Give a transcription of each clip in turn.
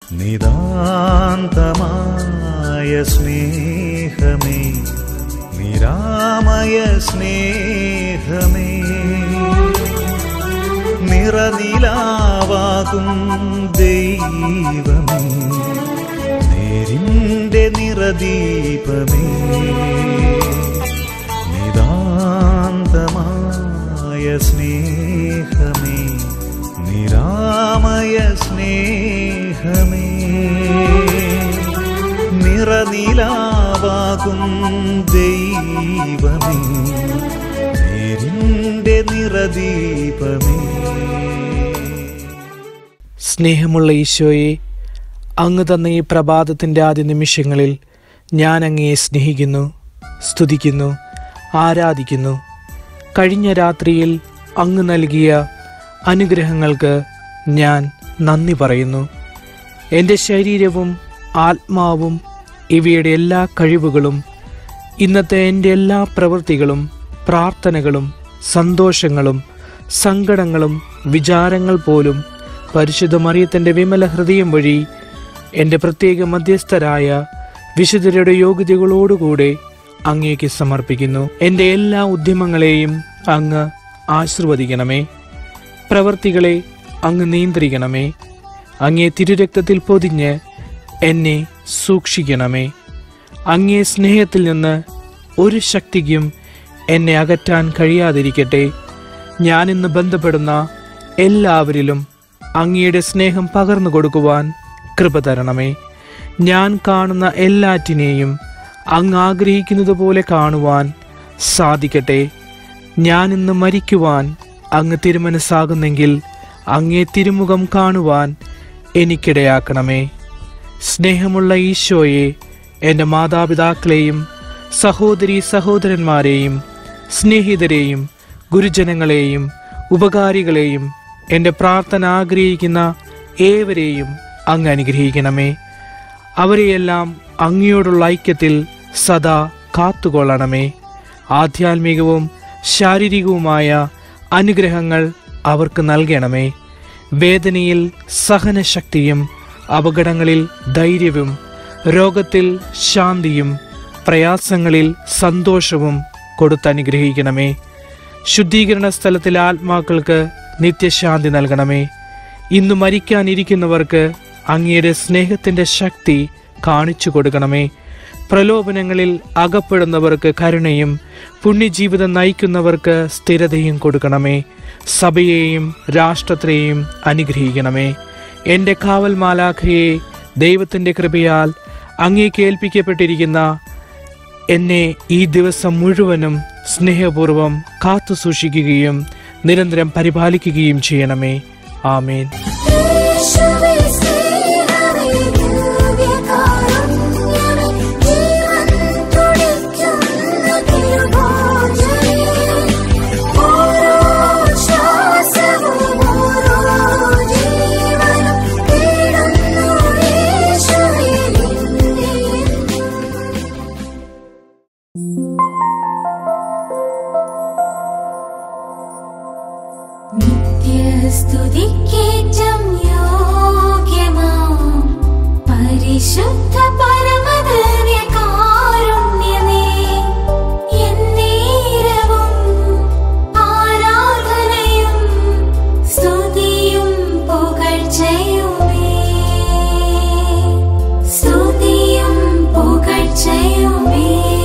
നിതാന്തമായ സ്നേഹമേ നിരാമയ സ്നേഹമേ നിറനിലാവാകും ദൈവമേ നേരിൻ്റെ നിറദീപമേ നിതാന്തമായ സ്നേഹമേ നിരാമയ സ്നേഹമേ നിറനിലാവാകും ദൈവമേ നേരിൻ്റെ നിറദീപമേ സ്നേഹമുള്ള ഈശോയെ അങ്ങ് തന്ന ഈ പ്രഭാതത്തിൻ്റെ ആദ്യ നിമിഷങ്ങളിൽ ഞാൻ അങ്ങയെ സ്നേഹിക്കുന്നു സ്തുതിക്കുന്നു ആരാധിക്കുന്നു കഴിഞ്ഞ രാത്രിയിൽ അങ്ങ് നൽകിയ അനുഗ്രഹങ്ങൾക്ക് ഞാൻ നന്ദി പറയുന്നു എൻ്റെ ശരീരവും ആത്മാവും ഇവയുടെ എല്ലാ കഴിവുകളും ഇന്നത്തെ എൻ്റെ എല്ലാ പ്രവൃത്തികളും പ്രാർത്ഥനകളും സന്തോഷങ്ങളും സങ്കടങ്ങളും വിചാരങ്ങൾ പോലും പരിശുദ്ധ മറിയത്തിൻ്റെ വിമല ഹൃദയം വഴി എൻ്റെ പ്രത്യേക മധ്യസ്ഥരായ വിശുദ്ധരുടെ യോഗ്യതകളോടുകൂടെ അങ്ങേക്ക് സമർപ്പിക്കുന്നു എൻ്റെ എല്ലാ ഉദ്യമങ്ങളെയും അങ്ങ് ആശീർവദിക്കണമേ പ്രവർത്തികളെ അങ്ങ് നിയന്ത്രിക്കണമേ അങ്ങേ തിരുരക്തത്തിൽ പൊതിഞ്ഞ് എന്നെ സൂക്ഷിക്കണമേ അങ്ങേ സ്നേഹത്തിൽ നിന്ന് ഒരു ശക്തിക്കും എന്നെ അകറ്റാൻ കഴിയാതിരിക്കട്ടെ ഞാനിന്ന് ബന്ധപ്പെടുന്ന എല്ലാവരിലും അങ്ങയുടെ സ്നേഹം പകർന്നു കൊടുക്കുവാൻ കൃപ തരണമേ ഞാൻ കാണുന്ന എല്ലാറ്റിനെയും അങ്ങ് ആഗ്രഹിക്കുന്നത് പോലെ കാണുവാൻ സാധിക്കട്ടെ ഞാൻ ഇന്ന് മരിക്കുവാൻ അങ്ങ് തിരുമനസ്സാകുന്നെങ്കിൽ അങ്ങേ തിരുമുഖം കാണുവാൻ എനിക്കിടയാക്കണമേ സ്നേഹമുള്ള ഈശോയെ എൻ്റെ മാതാപിതാക്കളെയും സഹോദരി സഹോദരന്മാരെയും സ്നേഹിതരെയും ഗുരുജനങ്ങളെയും ഉപകാരികളെയും എൻ്റെ പ്രാർത്ഥന ആഗ്രഹിക്കുന്ന ഏവരെയും അങ്ങ് അനുഗ്രഹിക്കണമേ അവരെയെല്ലാം അങ്ങയോടുള്ള ഐക്യത്തിൽ സദാ കാത്തുകൊള്ളണമേ ആധ്യാത്മികവും ശാരീരികവുമായ അനുഗ്രഹങ്ങൾ അവർക്ക് നൽകണമേ വേദനയിൽ സഹനശക്തിയും അപകടങ്ങളിൽ ധൈര്യവും രോഗത്തിൽ ശാന്തിയും പ്രയാസങ്ങളിൽ സന്തോഷവും കൊടുത്തനുഗ്രഹിക്കണമേ ശുദ്ധീകരണ സ്ഥലത്തിലെ ആത്മാക്കൾക്ക് നിത്യശാന്തി നൽകണമേ ഇന്ന് മരിക്കാനിരിക്കുന്നവർക്ക് അങ്ങയുടെ സ്നേഹത്തിന്റെ ശക്തി കാണിച്ചു കൊടുക്കണമേ പ്രലോഭനങ്ങളിൽ അകപ്പെടുന്നവർക്ക് കരുണയും പുണ്യജീവിതം നയിക്കുന്നവർക്ക് സ്ഥിരതയും കൊടുക്കണമേ സഭയെയും രാഷ്ട്രത്തെയും അനുഗ്രഹിക്കണമേ എൻ്റെ കാവൽ മാലാഖയെ ദൈവത്തിൻ്റെ കൃപയാൽ അങ്ങേക്ക് ഏൽപ്പിക്കപ്പെട്ടിരിക്കുന്ന എന്നെ ഈ ദിവസം മുഴുവനും സ്നേഹപൂർവം കാത്തു സൂക്ഷിക്കുകയും നിരന്തരം പരിപാലിക്കുകയും ചെയ്യണമേ ആമേൻ യേശുവേ സ്നേഹമേ ദിവ്യകാരുണ്യമേ ജീവൻ തുടിക്കുന്ന തിരുഭോജനേ ഓരോ ശ്വാസവും ഓരോ ജീവനും തേടുന്നു യേശുവേ നിന്നെ നിത്യസ്തുതിക്കേറ്റം യോഗ്യമാം പരിശുദ്ധ പരമദിവ്യകാരുണ്യമേ, എന്നേരവും ആരാധനയും സ്തുതിയും പുകഴ്ചയുമേ. സ്തുതിയും പുകഴ്ചയുമേ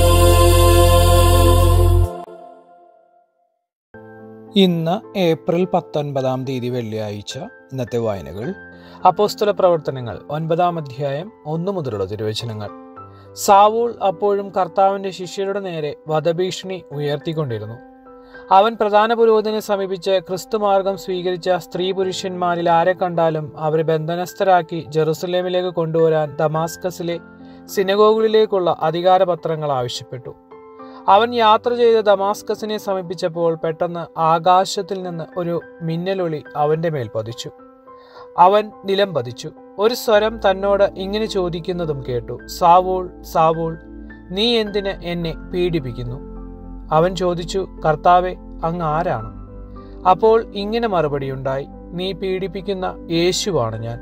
ഇന്ന് ഏപ്രിൽ പത്തൊൻപതാം തീയതി വെള്ളിയാഴ്ച ഇന്നത്തെ വായനകൾ അപ്പോസ്തല പ്രവർത്തനങ്ങൾ ഒൻപതാം അധ്യായം ഒന്നു മുതലുള്ള തിരുവചനങ്ങൾ സാവൂൾ അപ്പോഴും കർത്താവിന്റെ ശിഷ്യരുടെ നേരെ വധഭീഷണി ഉയർത്തിക്കൊണ്ടിരുന്നു അവൻ പ്രധാന പുരോഹിതനെ സമീപിച്ച് ക്രിസ്തുമാർഗം സ്വീകരിച്ച സ്ത്രീ പുരുഷന്മാരിൽ ആരെ കണ്ടാലും അവരെ ബന്ധനസ്ഥരാക്കി ജെറുസലേമിലേക്ക് കൊണ്ടുവരാൻ ദമാസ്കസിലെ സിനഗോഗുകളിലേക്കുള്ള അധികാരപത്രങ്ങൾ ആവശ്യപ്പെട്ടു അവൻ യാത്ര ചെയ്ത് ദമാസ്കസിനെ സമീപിച്ചപ്പോൾ പെട്ടെന്ന് ആകാശത്തിൽ നിന്ന് ഒരു മിന്നലൊളി അവന്റെ മേൽ പതിച്ചു അവൻ നിലം പതിച്ചു ഒരു സ്വരം തന്നോട് ഇങ്ങനെ ചോദിക്കുന്നതും കേട്ടു സാവൂൾ സാവൂൾ നീ എന്തിന് എന്നെ പീഡിപ്പിക്കുന്നു അവൻ ചോദിച്ചു കർത്താവെ അങ്ങ് ആരാണ് അപ്പോൾ ഇങ്ങനെ മറുപടിയുണ്ടായി നീ പീഡിപ്പിക്കുന്ന യേശുവാണ് ഞാൻ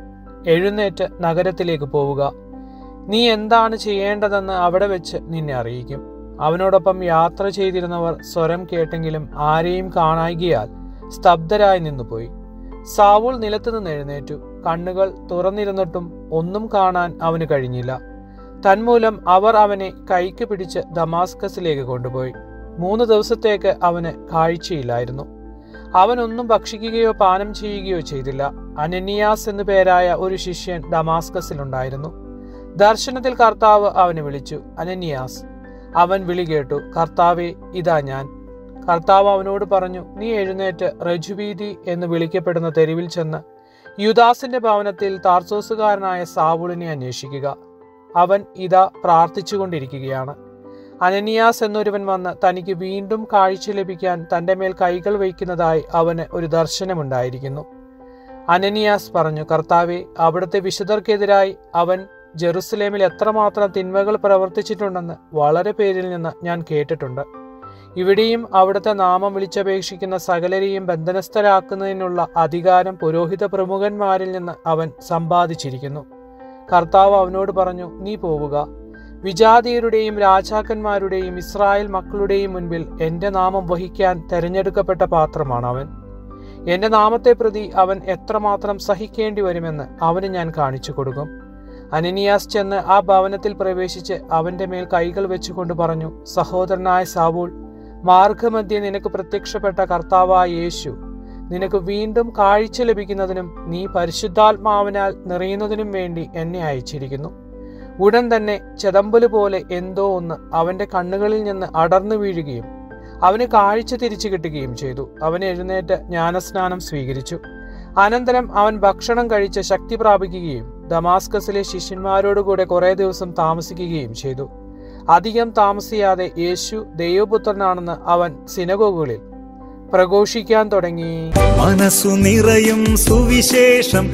എഴുന്നേറ്റ് നഗരത്തിലേക്ക് പോവുക നീ എന്താണ് ചെയ്യേണ്ടതെന്ന് അവിടെ വെച്ച് നിന്നെ അറിയിക്കും അവനോടൊപ്പം യാത്ര ചെയ്തിരുന്നവർ സ്വരം കേട്ടെങ്കിലും ആരെയും കാണായികയാൽ സ്തബ്ധരായി നിന്നുപോയി സാവൂൾ നിലത്തു നിന്ന് എഴുന്നേറ്റു കണ്ണുകൾ തുറന്നിരുന്നിട്ടും ഒന്നും കാണാൻ അവന് കഴിഞ്ഞില്ല തന്മൂലം അവർ അവനെ കൈക്ക് പിടിച്ച് ദമാസ്കസിലേക്ക് കൊണ്ടുപോയി മൂന്ന് ദിവസത്തേക്ക് അവന് കാഴ്ചയില്ലായിരുന്നു അവനൊന്നും ഭക്ഷിക്കുകയോ പാനം ചെയ്യുകയോ ചെയ്തില്ല അനനിയാസ് എന്നു പേരായ ഒരു ശിഷ്യൻ ഡമാസ്കസിലുണ്ടായിരുന്നു ദർശനത്തിൽ കർത്താവ് അവനെ വിളിച്ചു അനനിയാസ് അവൻ വിളി കേട്ടു കർത്താവെ ഇതാ ഞാൻ കർത്താവ് അവനോട് പറഞ്ഞു നീ എഴുന്നേറ്റ് റജുവീതി എന്ന് വിളിക്കപ്പെടുന്ന തെരുവിൽ ചെന്ന് യുദാസിന്റെ ഭവനത്തിൽ താർസോസുകാരനായ സാവുളിനെ അന്വേഷിക്കുക അവൻ ഇതാ പ്രാർത്ഥിച്ചുകൊണ്ടിരിക്കുകയാണ് അനനിയാസ് എന്നൊരുവൻ വന്ന് തനിക്ക് വീണ്ടും കാഴ്ച ലഭിക്കാൻ തന്റെ മേൽ കൈകൾ വയ്ക്കുന്നതായി അവന് ഒരു ദർശനമുണ്ടായിരിക്കുന്നു അനനിയാസ് പറഞ്ഞു കർത്താവെ അവിടുത്തെ വിശുദ്ധർക്കെതിരായി അവൻ ജെറുസലേമിൽ എത്രമാത്രം തിന്മകൾ പ്രവർത്തിച്ചിട്ടുണ്ടെന്ന് വളരെ പേരിൽ നിന്ന് ഞാൻ കേട്ടിട്ടുണ്ട് ഇവിടെയും അവിടുത്തെ നാമം വിളിച്ചപേക്ഷിക്കുന്ന സകലരെയും ബന്ധനസ്ഥരാക്കുന്നതിനുള്ള അധികാരം പുരോഹിത പ്രമുഖന്മാരിൽ നിന്ന് അവൻ സമ്പാദിച്ചിരിക്കുന്നു കർത്താവ് അവനോട് പറഞ്ഞു നീ പോവുക വിജാതീയരുടെയും രാജാക്കന്മാരുടെയും ഇസ്രായേൽ മക്കളുടെയും മുൻപിൽ എന്റെ നാമം വഹിക്കാൻ തെരഞ്ഞെടുക്കപ്പെട്ട പാത്രമാണ് അവൻ എന്റെ നാമത്തെ പ്രതി അവൻ എത്രമാത്രം സഹിക്കേണ്ടി വരുമെന്ന് അവന് ഞാൻ കാണിച്ചു കൊടുക്കും അനനിയാസ് ചെന്ന് ആ ഭവനത്തിൽ പ്രവേശിച്ച് അവന്റെ മേൽ കൈകൾ വെച്ചുകൊണ്ട് പറഞ്ഞു സഹോദരനായ സാവൂൾ മാർഗമധ്യേ നിനക്ക് പ്രത്യക്ഷപ്പെട്ട കർത്താവായ യേശു നിനക്ക് വീണ്ടും കാഴ്ച ലഭിക്കുന്നതിനും നീ പരിശുദ്ധാത്മാവിനാൽ നിറയുന്നതിനും വേണ്ടി എന്നെ അയച്ചിരിക്കുന്നു ഉടൻ തന്നെ ചെതമ്പല് പോലെ എന്തോ ഒന്ന് അവന്റെ കണ്ണുകളിൽ നിന്ന് അടർന്നു വീഴുകയും അവന് കാഴ്ച തിരിച്ചു കിട്ടുകയും ചെയ്തു അവൻ എഴുന്നേറ്റ് ജ്ഞാനസ്നാനം സ്വീകരിച്ചു അനന്തരം അവൻ ഭക്ഷണം കഴിച്ച് ശക്തി പ്രാപിക്കുകയും ദമാസ്കസിലെ ശിഷ്യന്മാരോടുകൂടെ കുറേ ദിവസം താമസിക്കുകയും ചെയ്തു അധികം താമസിയാതെ യേശു ദൈവപുത്രനാണെന്ന് അവൻ സിനഗോഗുകളിൽ പ്രഘോഷിക്കാൻ തുടങ്ങി മനസ്സു നിറയും സുവിശേഷം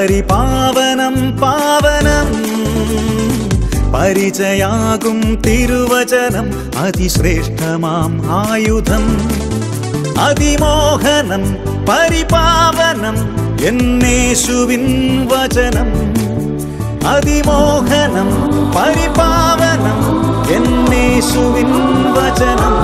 പരിപാവനം പാവനം പരിചയാകും തിരുവചനം അതിശ്രേഷ്ഠമാം ആയുധം അതിമോഹനം പരിപാവനം എന്നേശുവിൻ വചനം അതിമോഹനം പരിപാവനം എന്നേശുവിൻ വചനം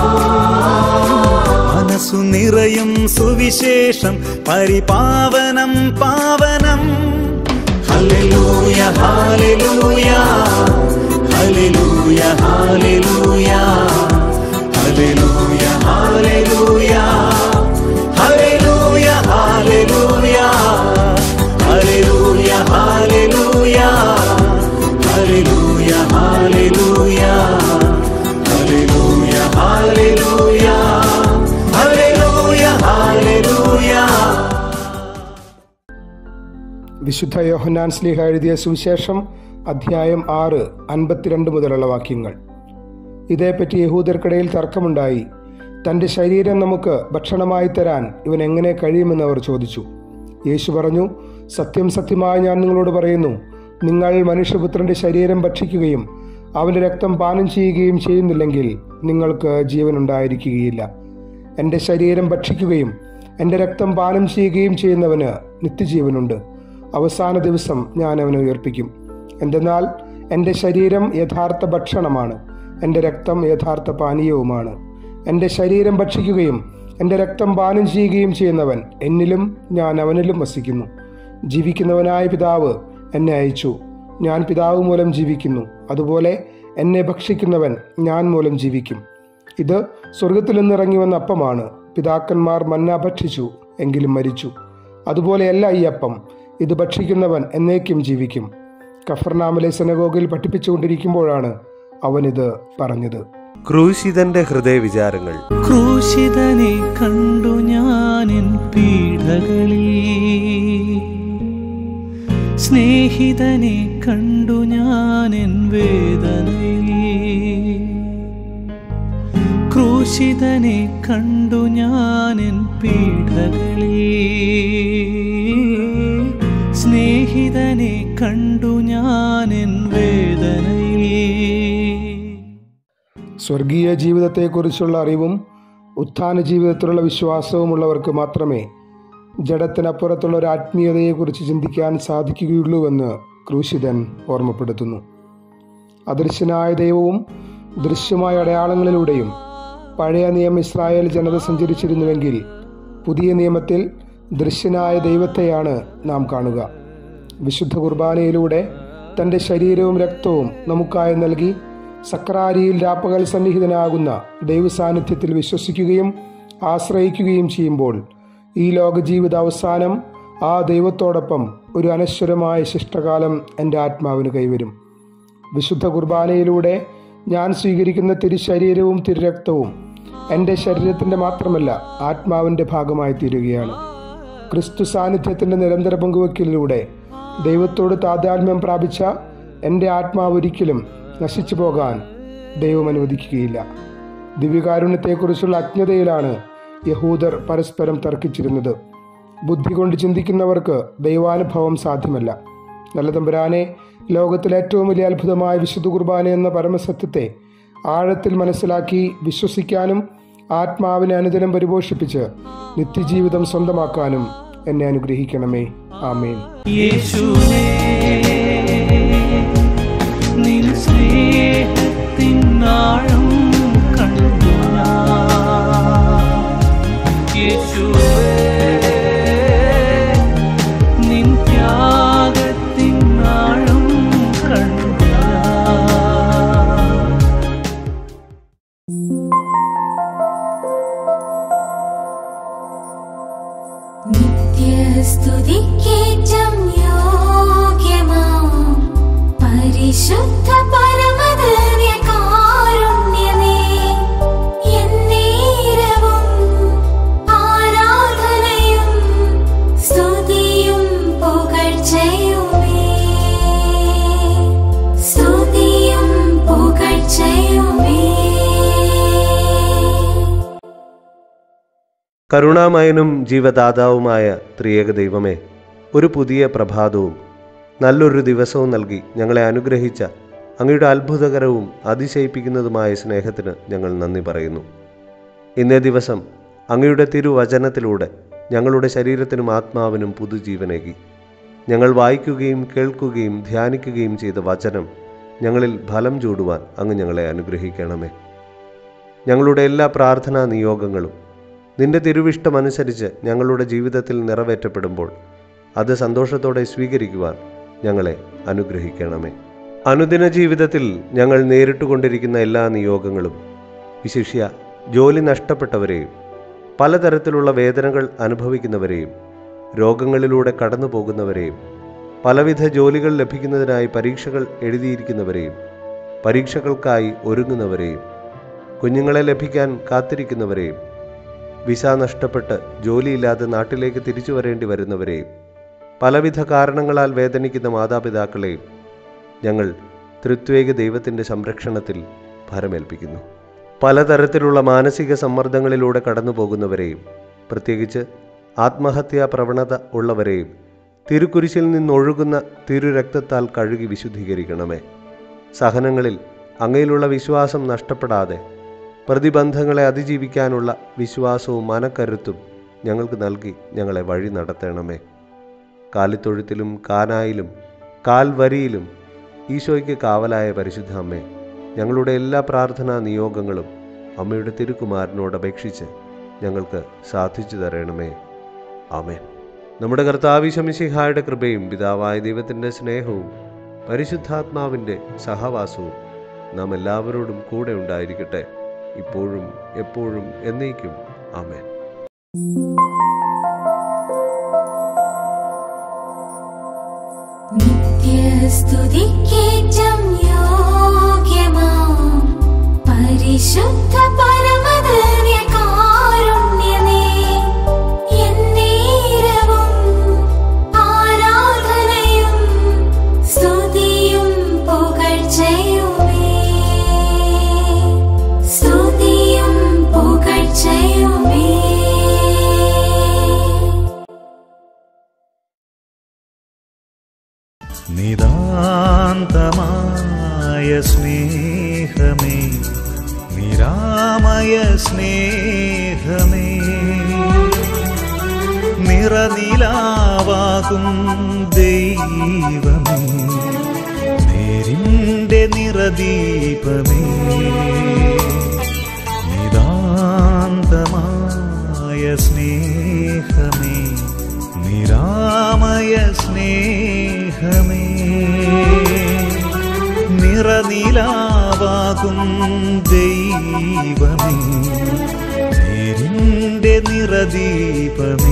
മനസ്സു നിറയും സുവിശേഷം പരിപാവനം പാവനം ഹല്ലേലൂയ ഹല്ലേലൂയ ഹല്ലേലൂയ ഹല്ലേലൂയ ഹല്ലേലൂയ ഹല്ലേലൂയ ഹല്ലേലൂയ ഹല്ലേലൂയ ഹല്ലേലൂയ ഹല്ലേലൂയ ഹല്ലേലൂയ ഹല്ലേലൂയ ഹല്ലേലൂയ ഹല്ലേലൂയ ഹല്ലേലൂയ ഹല്ലേലൂയ വിശുദ്ധ യോഹന്നാൻ സ്ലീഹ എഴുതിയ സുവിശേഷം അധ്യായം ആറ് അൻപത്തിരണ്ട് മുതലുള്ള വാക്യങ്ങൾ ഇതേപ്പറ്റി യഹൂദർക്കിടയിൽ തർക്കമുണ്ടായി തൻ്റെ ശരീരം നമുക്ക് ഭക്ഷണമായി തരാൻ ഇവൻ എങ്ങനെ കഴിയുമെന്ന് അവർ ചോദിച്ചു യേശു പറഞ്ഞു സത്യം സത്യമായി ഞാൻ നിങ്ങളോട് പറയുന്നു നിങ്ങൾ മനുഷ്യപുത്രൻ്റെ ശരീരം ഭക്ഷിക്കുകയും അവൻ്റെ രക്തം പാനം ചെയ്യുകയും ചെയ്യുന്നില്ലെങ്കിൽ നിങ്ങൾക്ക് ജീവൻ ഉണ്ടായിരിക്കുകയില്ല എൻ്റെ ശരീരം ഭക്ഷിക്കുകയും എൻ്റെ രക്തം പാനം ചെയ്യുകയും ചെയ്യുന്നവന് നിത്യജീവനുണ്ട് അവസാന ദിവസം ഞാൻ അവനെ ഉയർപ്പിക്കും എന്തെന്നാൽ എൻ്റെ ശരീരം യഥാർത്ഥ ഭക്ഷണമാണ് എൻ്റെ രക്തം യഥാർത്ഥ പാനീയവുമാണ് എൻ്റെ ശരീരം ഭക്ഷിക്കുകയും എൻ്റെ രക്തം പാനം ചെയ്യുകയും ചെയ്യുന്നവൻ എന്നിലും ഞാൻ അവനിലും വസിക്കുന്നു ജീവിക്കുന്നവനായ പിതാവ് എന്നെ അയച്ചു ഞാൻ പിതാവ് മൂലം ജീവിക്കുന്നു അതുപോലെ എന്നെ ഭക്ഷിക്കുന്നവൻ ഞാൻ മൂലം ജീവിക്കും ഇത് സ്വർഗത്തിൽ നിന്നിറങ്ങി വന്ന അപ്പമാണ് പിതാക്കന്മാർ മന്ന ഭക്ഷിച്ചു എങ്കിലും മരിച്ചു അതുപോലെയല്ല ഈ അപ്പം ഇത് ഭക്ഷിക്കുന്നവൻ എന്നേക്കും ജീവിക്കും കഫർനാമിലെ സെനഗോഗിൽ പഠിപ്പിച്ചുകൊണ്ടിരിക്കുമ്പോഴാണ് അവനിത് പറഞ്ഞത് ക്രൂശിതന്റെ ഹൃദയവിചാരങ്ങൾ ക്രൂശിതനെ കണ്ടു ഞാനിൻ പീഡകളിൽ സ്നേഹിതനെ കണ്ടു ഞാനിൻ വേദനയിൽ ക്രൂശിതനെ കണ്ടു ഞാനിൻ പീഡകളിൽ സ്നേഹിതനെ കണ്ടു ഞാനിൻ വേദനയിൽ സ്വർഗീയ ജീവിതത്തെക്കുറിച്ചുള്ള അറിവും ഉത്ഥാന ജീവിതത്തിലുള്ള വിശ്വാസവുമുള്ളവർക്ക് മാത്രമേ ജഡത്തിനപ്പുറത്തുള്ള ഒരു ആത്മീയതയെക്കുറിച്ച് ചിന്തിക്കാൻ സാധിക്കുകയുള്ളൂവെന്ന് ക്രൂശിതൻ ഓർമ്മപ്പെടുത്തുന്നു അദൃശ്യനായ ദൈവവും ദൃശ്യമായ അടയാളങ്ങളിലൂടെയും പഴയ നിയമ ഇസ്രായേൽ ജനത സഞ്ചരിച്ചിരുന്നുവെങ്കിൽ പുതിയ നിയമത്തിൽ ദൃശ്യനായ ദൈവത്തെയാണ് നാം കാണുക വിശുദ്ധ കുർബാനയിലൂടെ തൻ്റെ ശരീരവും രക്തവും നമുക്കായി നൽകി സക്രാരിയിൽ രാപ്പകൽ സന്നിഹിതനാകുന്ന ദൈവസാന്നിധ്യത്തിൽ വിശ്വസിക്കുകയും ആശ്രയിക്കുകയും ചെയ്യുമ്പോൾ ഈ ലോക ജീവിത അവസാനം ആ ദൈവത്തോടൊപ്പം ഒരു അനശ്വരമായ ശിഷ്ടകാലം എൻ്റെ ആത്മാവിന് കൈവരും വിശുദ്ധ കുർബാനയിലൂടെ ഞാൻ സ്വീകരിക്കുന്ന തിരുശരീരവും തിരുരക്തവും എൻ്റെ ശരീരത്തിൻ്റെ മാത്രമല്ല ആത്മാവിൻ്റെ ഭാഗമായി തീരുകയാണ് ക്രിസ്തു സാന്നിധ്യത്തിൻ്റെ നിരന്തര പങ്കുവെക്കലിലൂടെ ദൈവത്തോട് താതാത്മ്യം പ്രാപിച്ച എൻ്റെ ആത്മാവ് ഒരിക്കലും നശിച്ചു പോകാൻ ദൈവം അനുവദിക്കുകയില്ല ദിവ്യകാരുണ്യത്തെക്കുറിച്ചുള്ള അജ്ഞതയിലാണ് യഹൂദർ പരസ്പരം തർക്കിച്ചിരുന്നത് ബുദ്ധി കൊണ്ട് ചിന്തിക്കുന്നവർക്ക് ദൈവാനുഭവം സാധ്യമല്ല നല്ല തമ്പുരാനെ ലോകത്തിലെ ഏറ്റവും വലിയ അത്ഭുതമായ വിശുദ്ധ കുർബാന എന്ന പരമസത്യത്തെ ആഴത്തിൽ മനസ്സിലാക്കി വിശ്വസിക്കാനും ആത്മാവിനെ അനുദിനം പരിപോഷിപ്പിച്ച് നിത്യജീവിതം സ്വന്തമാക്കാനും എന്നെ അനുഗ്രഹിക്കണമേ ആമേൻ യേശുവേ നിൻ സ്നേഹത്തിൻ ആഴം കണ്ടു ഞാൻ. യേശുവേ നിൻ ത്യാഗത്തിൻ ആഴം കണ്ടു ഞാൻ. നിത്യസ്തുതിക്കേറ്റം യോഗ്യമാം പരിശുദ്ധ പരമദിവ്യകാരുണ്യമേ, എന്നേരവും ആരാധനയും സ്തുതിയും പുകഴ്ചയുമേ. സ്തുതിയും പുകഴ്ചയുമേ കരുണാമയനും ജീവദാതാവുമായ ത്രിയേക ദൈവമേ ഒരു പുതിയ പ്രഭാതവും നല്ലൊരു ദിവസവും നൽകി ഞങ്ങളെ അനുഗ്രഹിച്ച അങ്ങയുടെ അത്ഭുതകരവും അതിശയിപ്പിക്കുന്നതുമായ സ്നേഹത്തിന് ഞങ്ങൾ നന്ദി പറയുന്നു ഇന്നേ ദിവസം അങ്ങയുടെ തിരുവചനത്തിലൂടെ ഞങ്ങളുടെ ശരീരത്തിനും ആത്മാവിനും പുതുജീവനേകി ഞങ്ങൾ വായിക്കുകയും കേൾക്കുകയും ധ്യാനിക്കുകയും ചെയ്ത വചനം ഞങ്ങളിൽ ഫലം ചൂടുവാൻ അങ്ങ് ഞങ്ങളെ അനുഗ്രഹിക്കണമേ ഞങ്ങളുടെ എല്ലാ പ്രാർത്ഥനാ നിയോഗങ്ങളും നിന്റെ തിരുവിഷ്ടമനുസരിച്ച് ഞങ്ങളുടെ ജീവിതത്തിൽ നിറവേറ്റപ്പെടുമ്പോൾ അത് സന്തോഷത്തോടെ സ്വീകരിക്കുവാൻ ഞങ്ങളെ അനുഗ്രഹിക്കണമേ അനുദിന ജീവിതത്തിൽ ഞങ്ങൾ നേരിട്ടുകൊണ്ടിരിക്കുന്ന എല്ലാ നിയോഗങ്ങളും വിശിഷ്യ ജോലി നഷ്ടപ്പെട്ടവരെയും പലതരത്തിലുള്ള വേദനകൾ അനുഭവിക്കുന്നവരെയും രോഗങ്ങളിലൂടെ കടന്നു പോകുന്നവരെയും പലവിധ ജോലികൾ ലഭിക്കുന്നതിനായി പരീക്ഷകൾ എഴുതിയിരിക്കുന്നവരെയും പരീക്ഷകൾക്കായി ഒരുങ്ങുന്നവരെയും കുഞ്ഞുങ്ങളെ ലഭിക്കാൻ കാത്തിരിക്കുന്നവരെയും വിസ നഷ്ടപ്പെട്ട് ജോലിയില്ലാതെ നാട്ടിലേക്ക് തിരിച്ചു വരേണ്ടി വരുന്നവരെയും പലവിധ കാരണങ്ങളാൽ വേദനിക്കുന്ന മാതാപിതാക്കളെയും ഞങ്ങൾ തൃത്വേക ദൈവത്തിൻ്റെ സംരക്ഷണത്തിൽ ഭരമേൽപ്പിക്കുന്നു പലതരത്തിലുള്ള മാനസിക സമ്മർദ്ദങ്ങളിലൂടെ കടന്നു പോകുന്നവരെയും പ്രത്യേകിച്ച് ആത്മഹത്യാ പ്രവണത ഉള്ളവരെയും തിരുക്കുരിശിൽ നിന്നൊഴുകുന്ന തിരുരക്തത്താൽ കഴുകി വിശുദ്ധീകരിക്കണമേ സഹനങ്ങളിൽ അങ്ങയിലുള്ള വിശ്വാസം നഷ്ടപ്പെടാതെ പ്രതിബന്ധങ്ങളെ അതിജീവിക്കാനുള്ള വിശ്വാസവും മനക്കരുത്തും ഞങ്ങൾക്ക് നൽകി ഞങ്ങളെ വഴി നടത്തണമേ കാലിത്തൊഴുത്തിലും കാനായിലും കാൽവരിയിലും ഈശോയ്ക്ക് കാവലായ പരിശുദ്ധ അമ്മേ ഞങ്ങളുടെ എല്ലാ പ്രാർത്ഥനാ നിയോഗങ്ങളും അമ്മയുടെ തിരുക്കുമാരനോട് അപേക്ഷിച്ച് ഞങ്ങൾക്ക് സാധിച്ചു തരണമേ ആമേൻ നമ്മുടെ കർത്താവിശമിശിഹായുടെ കൃപയും പിതാവായ ദൈവത്തിൻ്റെ സ്നേഹവും പരിശുദ്ധാത്മാവിൻ്റെ സഹവാസവും നാം എല്ലാവരോടും കൂടെ ഉണ്ടായിരിക്കട്ടെ ഇപ്പോഴും എപ്പോഴും എന്നേക്കും ആമേൻ നിത്യസ്തുതിക്കേറ്റം യോഗ്യമാം പരിശുദ്ധ പരമദിവ്യകാരുണ്യമേ, എന്നേരവും ആരാധനയും സ്തുതിയും പുകഴ്ചയുമേ. സ്തുതിയും പുകഴ്ചയുമേ നിതാന്തമായ സ്നേഹമേ നിരാമയ സ്നേഹമേ നിറനിലാവാകും ദൈവമേ നേരിൻ്റെ നിറദീപമേ നിതാന്തമായ സ്നേഹമേ നിരാമയ സ്നേഹമേ നിറനിലാവാകും ദൈവമേ നേരിൻ്റെ നിറദീപമേ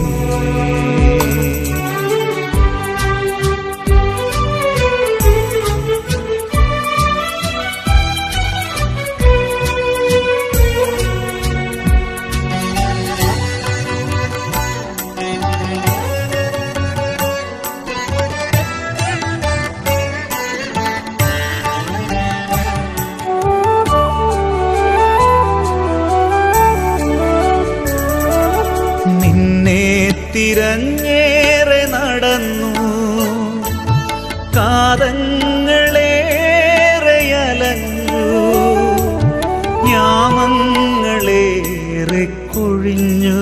നിന്നെ തിരഞ്ഞേറെ നടന്നു കാതങ്ങളേറെ അലഞ്ഞു യാമങ്ങളേറെ കൊഴിഞ്ഞു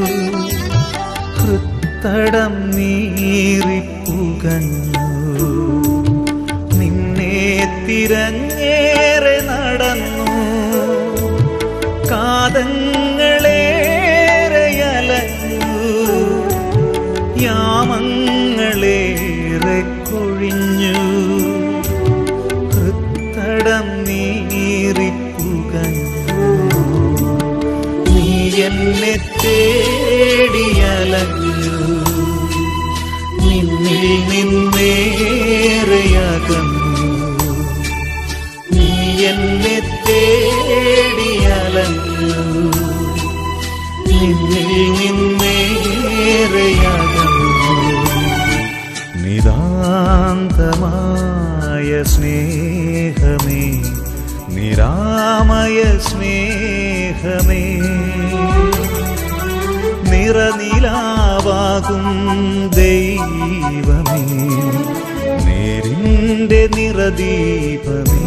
കൃത്തടം നീറിപ്പുകഞ്ഞു നിന്നെ തിരഞ്ഞേറെ നടന്നു കാതങ്ങളേറെ അലഞ്ഞു യാമങ്ങളേറെ കൊഴിഞ്ഞു കൃത്തടം നീറിപ്പുകഞ്ഞു നീ എന്നെ തേടിയലഞ്ഞു നിന്നിൽ നിന്നേറെയകന്നു നീ എന്നെ തേടിയലഞ്ഞു നിന്നിൽ നിന്നേറെയകന്നു നിതാന്തമായ സ്നേഹമേ നിരാമയ സ്നേഹമേ നിറനിലാവാകും ദൈവമേ നേരിൻ്റെ നിറദീപമേ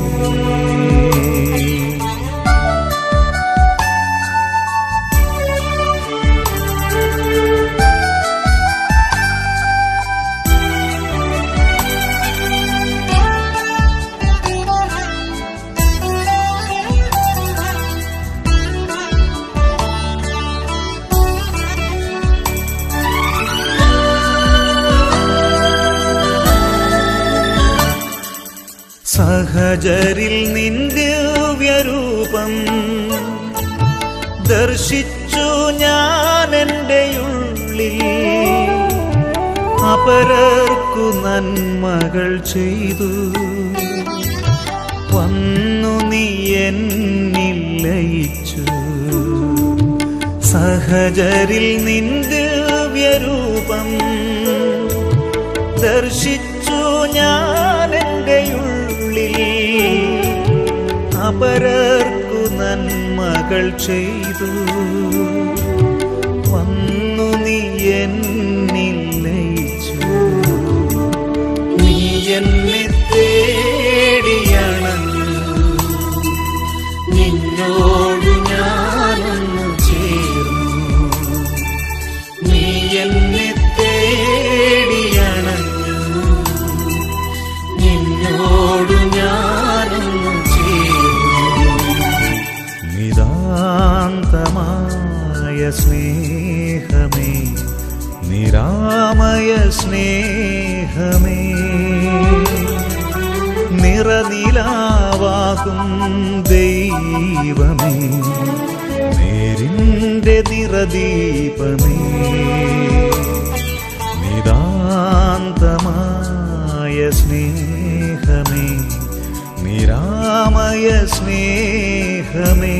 സഹജരിൽ നിന്ദിവ്യരൂപം ദർശിച്ചു ഞാൻ എൻ്റെ ഉള്ളിൽ അപരർക്കു നന്മകൾ ചെയ്തു വന്നു നീ എന്നിൽ ലയിച്ചു സഹജരിൽ നിന്ദിവ്യരൂപം ദർശിച്ചു ഞാൻ എൻ്റെ ഉള്ളിൽ അപരർക്കു നന്മകൾ ചെയ്തു വന്നു നീ എന്നിൽ ലയിച്ചു നീ എന്നെ തേടിയണഞ്ഞു നിന്നോട് ഞാനൊന്നു ചേർന്നു നീ എന്നെ തേടിയണഞ്ഞു നിന്നോട് ഞാനൊന്നു ചേർന്നു നിതാന്തമായ സ്നേഹമേ നിരാമയ സ്നേഹമേ നിറനിലാവാകും ദൈവമേ നേരിൻ്റെ നിറദീപമേ നിതാന്തമായ സ്നേഹമേ നിരാമയ സ്നേഹമേ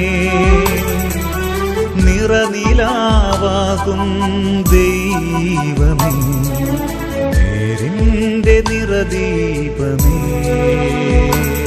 നിറനിലാവാകും ദൈവമേ നേരിൻ്റെ നിറദീപമേ